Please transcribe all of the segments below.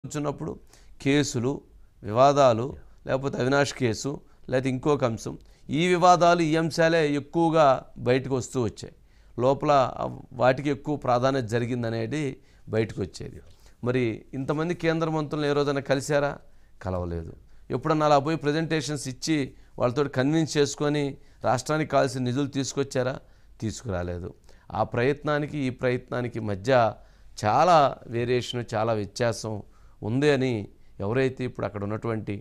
వచ్చినప్పుడు కేసులు వివాదాలు లేకపోతే అవినాష్ కేసు లేకపోతే ఇంకొక అంశం ఈ వివాదాలు ఈ అంశాలే ఎక్కువగా బయటకు వస్తూ వచ్చాయి లోపల ఆ వాటికి ఎక్కువ ప్రాధాన్యత జరిగిందనేది బయటకు వచ్చేది మరి ఇంతమంది కేంద్ర మంత్రులను ఏ రోజైనా కలిశారా కలవలేదు ఎప్పుడన్నా అలా పోయి ప్రజెంటేషన్స్ ఇచ్చి వాళ్ళతో కన్విన్స్ చేసుకొని రాష్ట్రానికి కావాల్సిన నిధులు తీసుకొచ్చారా తీసుకురాలేదు ఆ ప్రయత్నానికి ఈ ప్రయత్నానికి మధ్య చాలా వేరియేషన్ చాలా వ్యత్యాసం ఉంది అని ఎవరైతే ఇప్పుడు అక్కడ ఉన్నటువంటి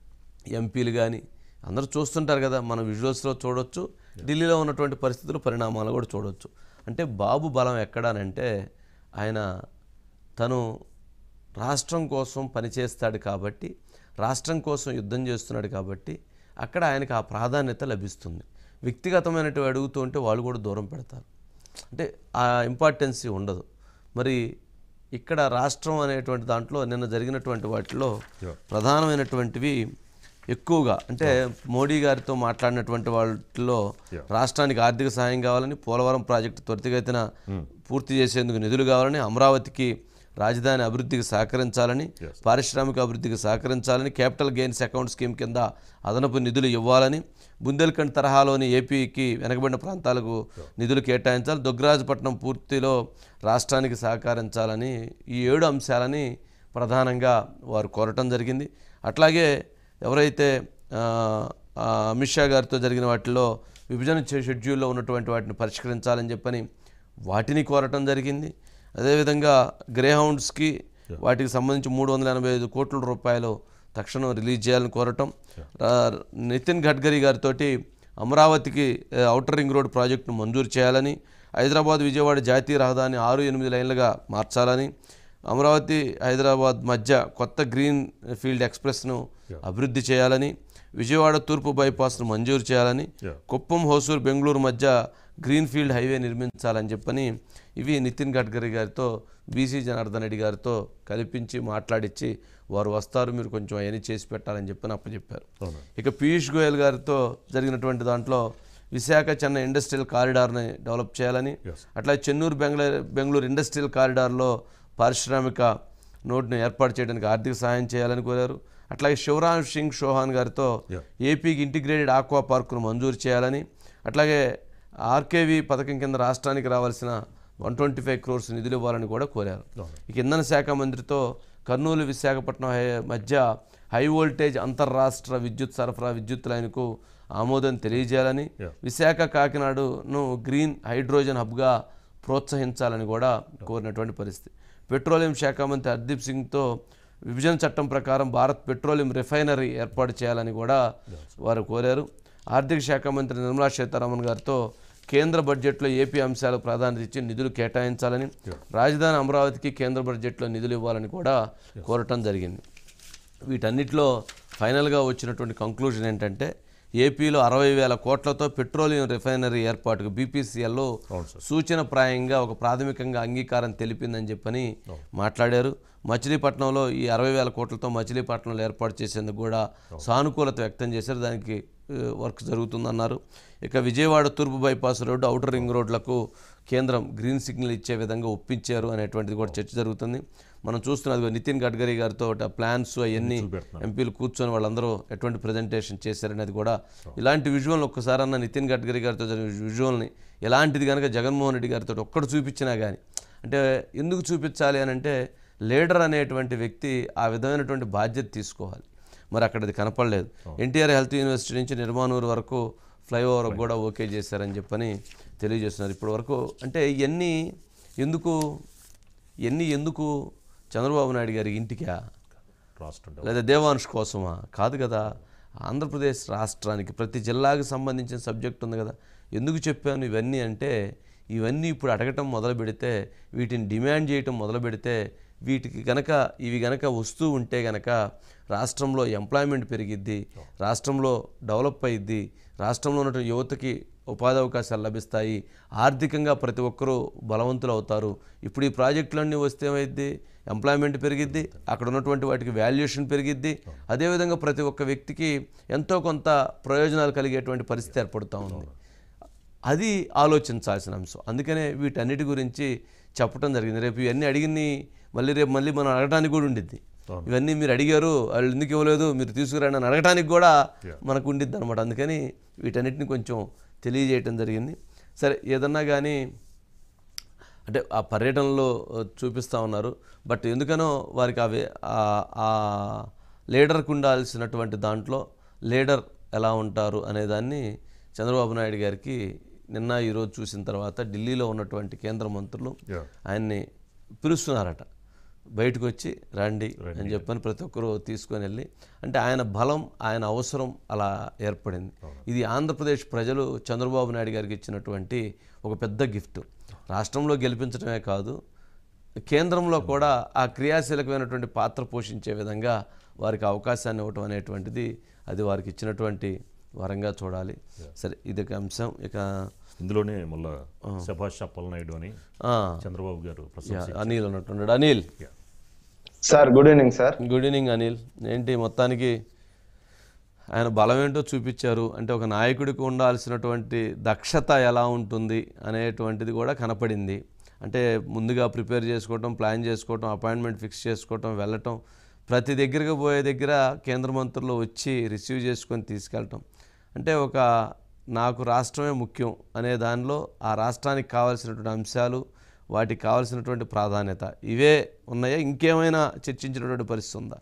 ఎంపీలు కానీ అందరూ చూస్తుంటారు కదా మన విజువల్స్లో చూడొచ్చు ఢిల్లీలో ఉన్నటువంటి పరిస్థితులు పరిణామాలు కూడా చూడొచ్చు అంటే బాబు బలం ఎక్కడానంటే ఆయన తను రాష్ట్రం కోసం పనిచేస్తాడు కాబట్టి రాష్ట్రం కోసం యుద్ధం చేస్తున్నాడు కాబట్టి అక్కడ ఆయనకు ఆ ప్రాధాన్యత లభిస్తుంది వ్యక్తిగతమైనటువంటి అడుగుతూ ఉంటే వాళ్ళు కూడా దూరం పెడతారు అంటే ఆ ఇంపార్టెన్సీ ఉండదు మరి ఇక్కడ రాష్ట్రం అనేటువంటి దాంట్లో నిన్న జరిగినటువంటి వాటిలో ప్రధానమైనటువంటివి ఎక్కువగా అంటే మోడీ గారితో మాట్లాడినటువంటి వాటిలో రాష్ట్రానికి ఆర్థిక సహాయం కావాలని పోలవరం ప్రాజెక్టు త్వరితగతిన పూర్తి చేసేందుకు నిధులు కావాలని అమరావతికి రాజధాని అభివృద్ధికి సహకరించాలని పారిశ్రామిక అభివృద్ధికి సహకరించాలని క్యాపిటల్ గెయిన్స్ అకౌంట్ స్కీమ్ కింద అదనపు నిధులు ఇవ్వాలని బుందేల్ఖండ్ తరహాలోని ఏపీకి వెనకబడిన ప్రాంతాలకు నిధులు కేటాయించాలి దుగ్గరాజపట్నం పూర్తిలో రాష్ట్రానికి సహకరించాలని ఈ ఏడు అంశాలని ప్రధానంగా వారు కోరటం జరిగింది అట్లాగే ఎవరైతే ఆ, ఆ, అమిత్ షా గారితో జరిగిన వాటిలో విభజన చే- షెడ్యూల్లో ఉన్నటువంటి వాటిని పరిష్కరించాలని చెప్పని వాటిని కోరటం జరిగింది అదేవిధంగా గ్రేహౌండ్స్కి వాటికి సంబంధించి మూడు వందల ఎనభై ఐదు కోట్ల రూపాయలు తక్షణం రిలీజ్ చేయాలని కోరటం రా- నితిన్ గడ్కరీ గారితో అమరావతికి ఆ, ఔటర్ రింగ్ రోడ్ ప్రాజెక్టును మంజూరు చేయాలని హైదరాబాద్ విజయవాడ జాతీయ రహదారిని ఆరు ఎనిమిది లైన్లుగా మార్చాలని అమరావతి హైదరాబాద్ మధ్య కొత్త గ్రీన్ ఫీల్డ్ ఎక్స్ప్రెస్ను అభివృద్ధి చేయాలని విజయవాడ తూర్పు బైపాస్ను మంజూరు చేయాలని కుప్పం హోసూరు బెంగళూరు మధ్య గ్రీన్ ఫీల్డ్ హైవే నిర్మించాలని చెప్పని ఇవి నితిన్ గడ్కరీ గారితో బీసీ జనార్దన్ రెడ్డి గారితో కల్పించి మాట్లాడించి వారు వస్తారు మీరు కొంచెం అవన్నీ చేసి పెట్టాలని చెప్పని అప్పచెప్పారు ఇక పీయూష్ గోయల్ గారితో జరిగినటువంటి దాంట్లో విశాఖ చెన్నై ఇండస్ట్రియల్ కారిడార్ని డెవలప్ చేయాలని అట్లా చెన్నూరు బెంగళూరు బెంగళూరు ఇండస్ట్రియల్ కారిడార్లో పారిశ్రామిక నోట్ను ఏర్పాటు చేయడానికి ఆర్థిక సహాయం చేయాలని కోరారు అట్లాగే శివరాజ్ సింగ్ చౌహాన్ గారితో ఏపీకి ఇంటిగ్రేటెడ్ ఆక్వా పార్కును మంజూరు చేయాలని అట్లాగే ఆర్కేవి పథకం కింద రాష్ట్రానికి రావాల్సిన వన్ ట్వంటీ ఫైవ్ క్రోర్స్ నిధులు ఇవ్వాలని కూడా కోరారు ఇక ఇంధన శాఖ మంత్రితో కర్నూలు విశాఖపట్నం హై- మధ్య హై వోల్టేజ్ అంతర్రాష్ట్ర విద్యుత్ సరఫరా విద్యుత్ లైన్కు ఆమోదం తెలియజేయాలని విశాఖ కాకినాడను గ్రీన్ హైడ్రోజన్ హబ్గా ప్రోత్సహించాలని కూడా కోరినటువంటి పరిస్థితి పెట్రోలియం శాఖ మంత్రి హర్దీప్ సింగ్తో విభజన చట్టం ప్రకారం భారత్ పెట్రోలియం రిఫైనరీ ఏర్పాటు చేయాలని కూడా వారు కోరారు ఆర్థిక శాఖ మంత్రి నిర్మలా సీతారామన్ గారితో కేంద్ర బడ్జెట్లో ఏపీ అంశాలకు ప్రాధాన్యత ఇచ్చి నిధులు కేటాయించాలని రాజధాని అమరావతికి కేంద్ర బడ్జెట్లో నిధులు ఇవ్వాలని కూడా కోరటం జరిగింది వీటన్నిటిలో ఫైనల్గా వచ్చినటువంటి కంక్లూజన్ ఏంటంటే ఏపీలో అరవై వేల కోట్లతో పెట్రోలియం రిఫైనరీ ఏర్పాటుకు బీపీసీఎల్లో సూచనప్రాయంగా ఒక ప్రాథమికంగా అంగీకారం తెలిపిందని చెప్పని మాట్లాడారు మచిలీపట్నంలో ఈ అరవై వేల కోట్లతో మచిలీపట్నంలో ఏర్పాటు చేసేందుకు కూడా సానుకూలత వ్యక్తం చేశారు దానికి ఆ, వర్క్ జరుగుతుందన్నారు ఇక విజయవాడ తూర్పు బైపాస్ రోడ్డు ఔటర్ రింగ్ రోడ్లకు కేంద్రం గ్రీన్ సిగ్నల్ ఇచ్చే విధంగా ఒప్పించారు అనేటువంటిది కూడా చర్చ జరుగుతుంది మనం చూస్తున్నది నితిన్ గడ్కరీ గారితో ఆ ప్లాన్స్ అవన్నీ ఎంపీలు కూర్చొని వాళ్ళందరూ ఎటువంటి ప్రజెంటేషన్ చేశారనేది కూడా ఇలాంటి విజువల్ ఒక్కసారన్నా నితిన్ గడ్కరీ గారితో జరిగిన విజువల్ని ఎలాంటిది కనుక జగన్మోహన్ రెడ్డి గారితో ఒక్కడు చూపించినా కానీ అంటే ఎందుకు చూపించాలి అని అంటే లీడర్ అనేటువంటి వ్యక్తి ఆ విధమైనటువంటి బాధ్యత తీసుకోవాలి మరి అక్కడ అది కనపడలేదు ఎన్టీఆర్ హెల్త్ యూనివర్సిటీ నుంచి నిర్మాణూరు వరకు ఫ్లైఓవర్ కూడా ఓకే చేశారని చెప్పని తెలియజేస్తున్నారు ఇప్పటి వరకు అంటే ఇవన్నీ ఎందుకు ఎన్ని ఎందుకు చంద్రబాబు నాయుడు గారి ఇంటికా రాష్ట్రం లేదా దేవాంశ్ కోసమా కాదు కదా ఆంధ్రప్రదేశ్ రాష్ట్రానికి ప్రతి జిల్లాకు సంబంధించిన సబ్జెక్ట్ ఉంది కదా ఎందుకు చెప్పాను ఇవన్నీ అంటే ఇవన్నీ ఇప్పుడు అడగటం మొదలు పెడితే వీటిని డిమాండ్ చేయటం మొదలు పెడితే వీటికి గనక ఇవి గనక వస్తూ ఉంటే గనక రాష్ట్రంలో ఎంప్లాయ్మెంట్ పెరిగిద్ది రాష్ట్రంలో డెవలప్ అయ్యిద్ది రాష్ట్రంలో ఉన్నటువంటి యువతకి ఉపాధి అవకాశాలు లభిస్తాయి ఆర్థికంగా ప్రతి ఒక్కరూ బలవంతులు అవుతారు ఇప్పుడు ఈ ప్రాజెక్టులన్నీ వస్తే ఏమైద్ది ఎంప్లాయ్మెంట్ పెరిగిద్ది అక్కడ ఉన్నటువంటి వాటికి వాల్యుయేషన్ పెరిగిద్ది అదేవిధంగా ప్రతి ఒక్క వ్యక్తికి ఎంతో కొంత ప్రయోజనాలు కలిగేటువంటి పరిస్థితి ఏర్పడుతూ ఉంది అది ఆలోచించాల్సిన అంశం అందుకనే వీటన్నిటి గురించి చెప్పడం జరిగింది రేపు ఇవన్నీ అడిగింది మళ్ళీ రేపు మళ్ళీ మనం అడగడానికి కూడా ఉండిద్ది ఇవన్నీ మీరు అడిగారు వాళ్ళు ఎందుకు ఇవ్వలేదు మీరు తీసుకురండి అని అడగటానికి కూడా మనకు ఉండిద్ది అనమాట అందుకని వీటన్నిటిని కొంచెం తెలియజేయటం జరిగింది సరే ఏదన్నా కానీ అంటే ఆ పర్యటనలో ఆ, చూపిస్తూ ఉన్నారు బట్ ఎందుకనో వారికి అవి ఆ- ఆ లీడర్కు ఉండాల్సినటువంటి దాంట్లో లీడర్ ఎలా ఉంటారు అనేదాన్ని చంద్రబాబు నాయుడు గారికి నిన్న ఈరోజు చూసిన తర్వాత ఢిల్లీలో ఉన్నటువంటి కేంద్ర మంత్రులు Yeah. ఆయన్ని పిలుస్తున్నారట బయటకు వచ్చి రండి అని చెప్పని ప్రతి ఒక్కరూ తీసుకొని వెళ్ళి అంటే ఆయన బలం ఆయన అవసరం అలా ఏర్పడింది ఇది ఆంధ్రప్రదేశ్ ప్రజలు చంద్రబాబు నాయుడు గారికి ఇచ్చినటువంటి ఒక పెద్ద గిఫ్ట్ రాష్ట్రంలో గెలిపించడమే కాదు కేంద్రంలో కూడా ఆ క్రియాశీలకమైనటువంటి పాత్ర పోషించే విధంగా వారికి అవకాశాన్ని ఇవ్వటం అనేటువంటిది అది వారికి ఇచ్చినటువంటి వరంగా చూడాలి సరే ఇది ఒక అంశం ఇక ఇందులోనే మళ్ళా శభాష్ అప్పలనాయుడు అని ఆ, చంద్రబాబు గారు ప్రశంస యా, అనిల్ ఉన్నట్టున్నాడు Anil sir good evening sir good evening Anil ఏంటి మొత్తానికి ఆయన బలం ఏంటో చూపించారు అంటే ఒక నాయకుడికి ఉండాల్సినటువంటి దక్షత ఎలా ఉంటుంది అనేటువంటిది కూడా కనపడింది అంటే ముందుగా ప్రిపేర్ చేసుకోవటం ప్లాన్ చేసుకోవటం అపాయింట్మెంట్ ఫిక్స్ చేసుకోవటం వెళ్ళటం ప్రతి దగ్గరికి పోయే దగ్గర కేంద్ర మంత్రులు వచ్చి రిసీవ్ చేసుకొని తీసుకెళ్ళటం అంటే ఒక నాకు రాష్ట్రమే ముఖ్యం అనే దానిలో ఆ రాష్ట్రానికి కావాల్సినటువంటి అంశాలు వాటికి కావాల్సినటువంటి ప్రాధాన్యత ఇవే ఉన్నాయా ఇంకేమైనా చర్చించినటువంటి పరిస్థితి ఉందా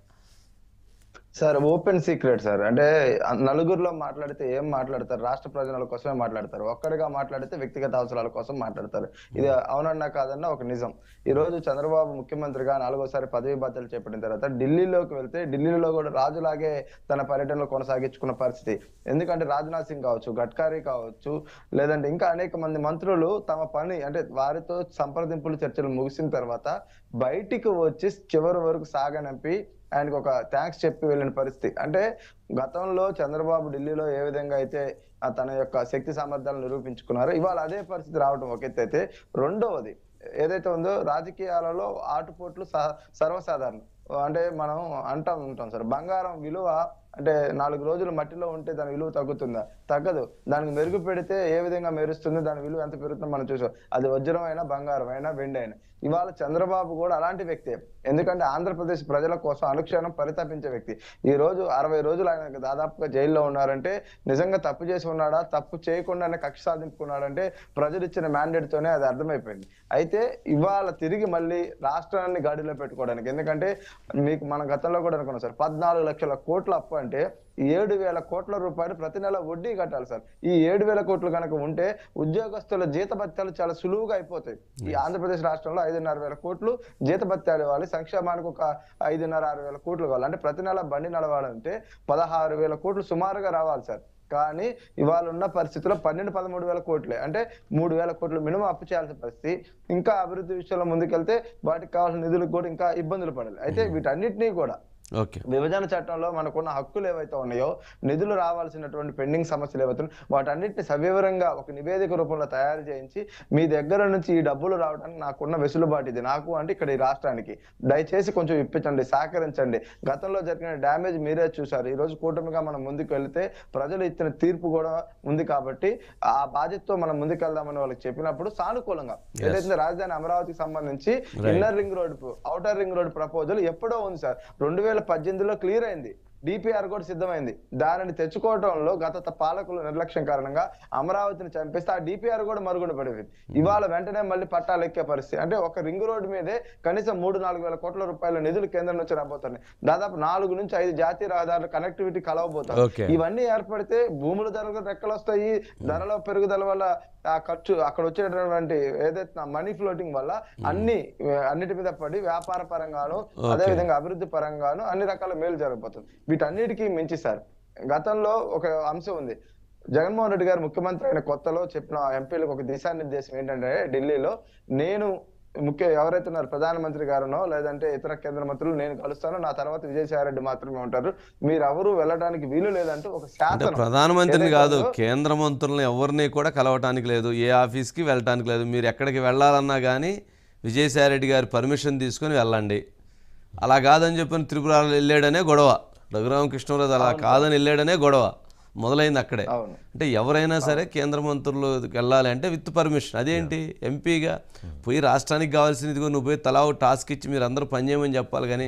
సార్ ఓపెన్ సీక్రెట్ సార్ అంటే నలుగురిలో మాట్లాడితే ఏం మాట్లాడతారు రాష్ట్ర ప్రయోజనాల కోసమే మాట్లాడతారు ఒక్కడిగా మాట్లాడితే వ్యక్తిగత అవసరాల కోసం మాట్లాడతారు ఇది అవునన్నా కాదన్నా ఒక నిజం ఈ రోజు చంద్రబాబు ముఖ్యమంత్రిగా నాలుగోసారి పదవి బాధ్యతలు చేపట్టిన తర్వాత ఢిల్లీలోకి వెళ్తే ఢిల్లీలో కూడా రాజులాగే తన పర్యటనలు కొనసాగించుకున్న పరిస్థితి ఎందుకంటే రాజ్నాథ్ సింగ్ కావచ్చు గడ్కరీ కావచ్చు లేదంటే ఇంకా అనేక మంది మంత్రులు తమ పని అంటే వారితో సంప్రదింపులు చర్చలు ముగిసిన తర్వాత బయటికి వచ్చి చివరి వరకు సాగనంపి ఆయనకు ఒక థ్యాంక్స్ చెప్పి వెళ్ళిన పరిస్థితి అంటే గతంలో చంద్రబాబు ఢిల్లీలో ఏ విధంగా అయితే ఆ తన యొక్క శక్తి సామర్థ్యాలను నిరూపించుకున్నారో ఇవాళ అదే పరిస్థితి రావడం ఒక ఎత్తు అయితే రెండవది ఏదైతే ఉందో రాజకీయాలలో ఆటుపోట్లు స- సర్వసాధారణం అంటే మనం అంటా ఉంటాం సార్ బంగారం విలువ అంటే నాలుగు రోజులు మట్టిలో ఉంటే దాని విలువ తగ్గుతుందా తగ్గదు దానికి మెరుగు పెడితే ఏ విధంగా మెరుస్తుంది దాని విలువ ఎంత పెరుగుతుందో మనం చూసాం అది వజ్రం అయినా బంగారం అయినా వెండి అయినా ఇవాళ చంద్రబాబు కూడా అలాంటి వ్యక్తే ఎందుకంటే ఆంధ్రప్రదేశ్ ప్రజల కోసం అనుక్షణం పరితపించే వ్యక్తి ఈ రోజు అరవై రోజులు ఆయన దాదాపుగా జైల్లో ఉన్నారంటే నిజంగా తప్పు చేసి ఉన్నాడా తప్పు చేయకుండానే కక్ష సాధింపుకున్నాడంటే ప్రజలు ఇచ్చిన mandate తోనే అది అర్థమైపోయింది అయితే ఇవాళ తిరిగి మళ్ళీ రాష్ట్రాన్ని గాడిలో పెట్టుకోవడానికి ఎందుకంటే మీకు మన గతంలో కూడా అనుకున్నాం సార్ పద్నాలుగు లక్షల కోట్ల అప్పు అంటే ఏడు వేల కోట్ల రూపాయలు ప్రతి నెల వడ్డీ కట్టాలి సార్ ఈ ఏడు వేల కోట్లు కనుక ఉంటే ఉద్యోగస్తుల జీతభత్యాలు చాలా సులువుగా అయిపోతాయి ఈ ఆంధ్రప్రదేశ్ రాష్ట్రంలో ఐదున్నర వేల కోట్లు జీతభత్యాలు ఇవ్వాలి సంక్షేమానికి ఒక ఐదున్నర ఆరు వేల కోట్లు కావాలి అంటే ప్రతి నెల బండి నడవాలంటే పదహారు వేల కోట్లు సుమారుగా రావాలి సార్ కానీ ఇవాళ ఉన్న పరిస్థితిలో పన్నెండు పదమూడు వేల కోట్లే అంటే మూడు వేల కోట్లు మినిమం అప్పు చేయాల్సిన పరిస్థితి ఇంకా అభివృద్ధి విషయంలో ముందుకెళ్తే వాటికి కావాల్సిన నిధులకు కూడా ఇంకా ఇబ్బందులు పడాలి అయితే వీటన్నిటినీ కూడా ఓకే విభజన చట్టంలో మనకున్న హక్కులు ఏవైతే ఉన్నాయో నిధులు రావాల్సినటువంటి పెండింగ్ సమస్యలు ఏవైతే ఉన్నాయో వాటన్నిటిని సవివరంగా ఒక నివేదిక రూపంలో తయారు చేయించి మీ దగ్గర నుంచి ఈ డబ్బులు రావడానికి నాకున్న వెసులుబాటు ఇది నాకు అంటే ఇక్కడ ఈ రాష్ట్రానికి దయచేసి కొంచెం ఇప్పించండి సహకరించండి గతంలో జరిగిన డ్యామేజ్ మీరే చూశారు ఈ రోజు కూటమిగా మనం ముందుకు వెళితే ప్రజలు ఇచ్చిన తీర్పు కూడా ఉంది కాబట్టి ఆ బాధ్యతతో మనం ముందుకెళ్దామని వాళ్ళకి చెప్పినప్పుడు సానుకూలంగా ఏదైతే రాజధాని అమరావతికి సంబంధించి inner ring road outer ring road proposal ఎప్పుడో ఉంది సార్ రెండు వేల పద్దెనిమిదిలో క్లియర్ అయింది డిపిఆర్ కూడా సిద్ధమైంది దానిని తెచ్చుకోవడంలో గత త- పాలకుల నిర్లక్ష్యం కారణంగా అమరావతిని చంపేస్తే ఆ డిపిఆర్ కూడా మరుగున పడిపోయింది ఇవాళ వెంటనే మళ్ళీ పట్టాలు ఎక్కే పరిస్థితి అంటే ఒక రింగ్ రోడ్డు మీదే కనీసం మూడు నాలుగు వేల కోట్ల రూపాయల నిధులు కేంద్రం నుంచి రాబోతున్నాయి దాదాపు నాలుగు నుంచి ఐదు జాతీయ రహదారుల కనెక్టివిటీ కలవబోతాయి Okay. ఇవన్నీ ఏర్పడితే భూముల ధరలు రెక్కలు వస్తాయి ధరల పెరుగుదల వల్ల ఆ ఖర్చు అక్కడ వచ్చేటటువంటి ఏదైతే మనీ ఫ్లోటింగ్ వల్ల అన్ని అన్నిటి మీద పడి వ్యాపార పరంగాను అదే విధంగా అభివృద్ధి పరంగాను అన్ని రకాల మేలు జరగబోతుంది వీటన్నిటికీ మించి సార్ గతంలో ఒక అంశం ఉంది జగన్మోహన్ రెడ్డి గారు ముఖ్యమంత్రి అయిన కొత్తలో చెప్పిన ఎంపీలకు ఒక దిశానిర్దేశం ఏంటంటే ఢిల్లీలో నేను ముఖ్య ఎవరైతే ఉన్నారు ప్రధానమంత్రి గారునో లేదంటే ఇతర కేంద్ర మంత్రులు నేను కలుస్తాను నా తర్వాత విజయసాయి రెడ్డి మాత్రమే ఉంటారు మీరు ఎవరు వెళ్ళడానికి వీలు లేదంటూ ఒక అంటే శాసనం ప్రధానమంత్రిని ఏదైతే కాదు ఉందో, కేంద్ర మంత్రులను ఎవరిని కూడా కలవటానికి లేదు ఏ ఆఫీస్కి వెళ్ళటానికి లేదు మీరు ఎక్కడికి వెళ్ళాలన్నా కానీ విజయసాయిరెడ్డి గారి పర్మిషన్ తీసుకొని వెళ్ళండి అలా కాదని చెప్పిన త్రిపురాలు వెళ్ళాడనే గొడవ రఘురామకృష్ణరాజు అలా కాదని వెళ్ళాడనే గొడవ మొదలైంది అక్కడే అవును అంటే ఎవరైనా సరే కేంద్ర మంత్రులు వెళ్ళాలి అంటే విత్ పర్మిషన్ అదేంటి ఎంపీగా పోయి రాష్ట్రానికి కావాల్సింది ఇదిగో నువ్వు పోయి తలా ఒక టాస్క్ ఇచ్చి మీరు అందరూ పనిచేయమని చెప్పాలి కానీ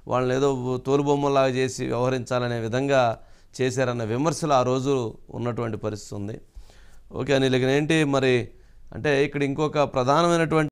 వాళ్ళని ఏదో తోలుబొమ్మలాగా చేసి వ్యవహరించాలనే విధంగా చేశారన్న విమర్శలు ఆ రోజు ఉన్నటువంటి పరిస్థితి ఉంది ఓకే అనిల్ ఇక ఏంటి మరి అంటే ఇక్కడ ఇంకొక ప్రధానమైనటువంటి